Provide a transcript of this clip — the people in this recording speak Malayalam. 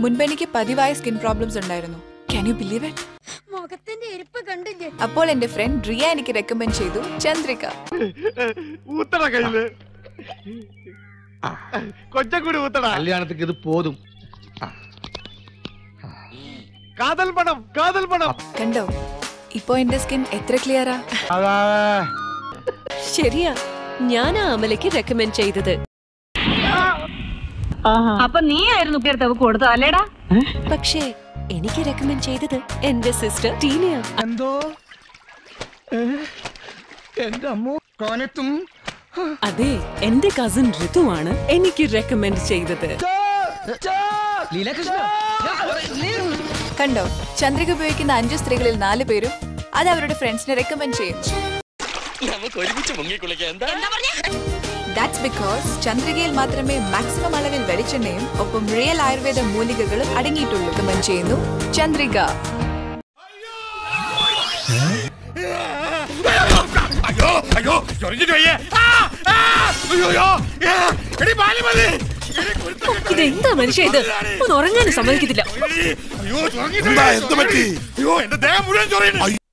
മുൻപ് എനിക്ക് പതിവായ സ്കിൻ പ്രോബ്ലംസ് ഉണ്ടായിരുന്നു ക്യാൻ യു ബിലീവ് ഇറ്റ് മുഖത്തിന്റെ ഇരിപ്പ് കണ്ടില്ലേ അപ്പോൾ എന്റെ ഫ്രണ്ട് റിയ എനിക്ക് റെക്കമെൻഡ് ചെയ്തു ചന്ദ്രിക ഊത്തട കയ്യില് കൊച്ചക്കൂടി ഊത്തട കല്യാണத்துக்கு ഇത് പോതും കാതൽ പണം കാതൽ പണം കണ്ടോ ഇപ്പോ എന്റെ സ്കിൻ എത്ര ക്ലിയറാ ശരിയാ ഞാനാ അമലയ്ക്ക് റെക്കമെൻഡ് ചെയ്തത് അപ്പൊ നീ ആയിരുന്നു പേർത്തവ് കൊടുത്തത് അല്ലേടാ പക്ഷേ എനിക്ക് റെക്കമെൻഡ് ചെയ്തത് എന്റെ സിസ്റ്റർ ടീനയാ എന്തോ എന്റെ അമ്മോ കോനെത്തും അതെ എന്റെ കസിൻ ഋതുവാണ് എനിക്ക് റെക്കമെൻഡ് ചെയ്തത് ലീലാകൃഷ്ണ കണ്ടോ ചന്ദ്രിക ഉപയോഗിക്കുന്ന അഞ്ച് സ്ത്രീകളിൽ നാല് പേരും അത് അവരുടെ ഫ്രണ്ട്സിനെ റെക്കമെൻഡ് ചെയ്യുന്നു ദാറ്റ്സ് ബിക്കോസ് ചന്ദ്രികയിൽ മാത്രമേ മാക്സിമം അളവിൽ വെളിച്ചെണ്ണയും ഒപ്പം റിയൽ ആയുർവേദ മൂലികകളും അടങ്ങിയിട്ടുള്ളൂ റെക്കമെൻഡ് ചെയ്യുന്നു ചന്ദ്രിക അയ്യോ അയ്യോ ചൊറിഞ്ഞിട്ട് വയ്യേ ആ, ആ, അയ്യോ അയ്യോ ഏ, എടി ബാലി മതി എടി, കുരുത്തം കെട്ടവളെ. ഇതെന്താ മനുഷ്യ ഇത് ഒന്ന് ഉറങ്ങാനും സമ്മതിക്കത്തില്ല എടി, അയ്യോ ചൊറിഞ്ഞിട്ട് വയ്യ. അയ്യോ എന്റെ ദേഹം മുഴുവൻ ചൊറിയുന്നു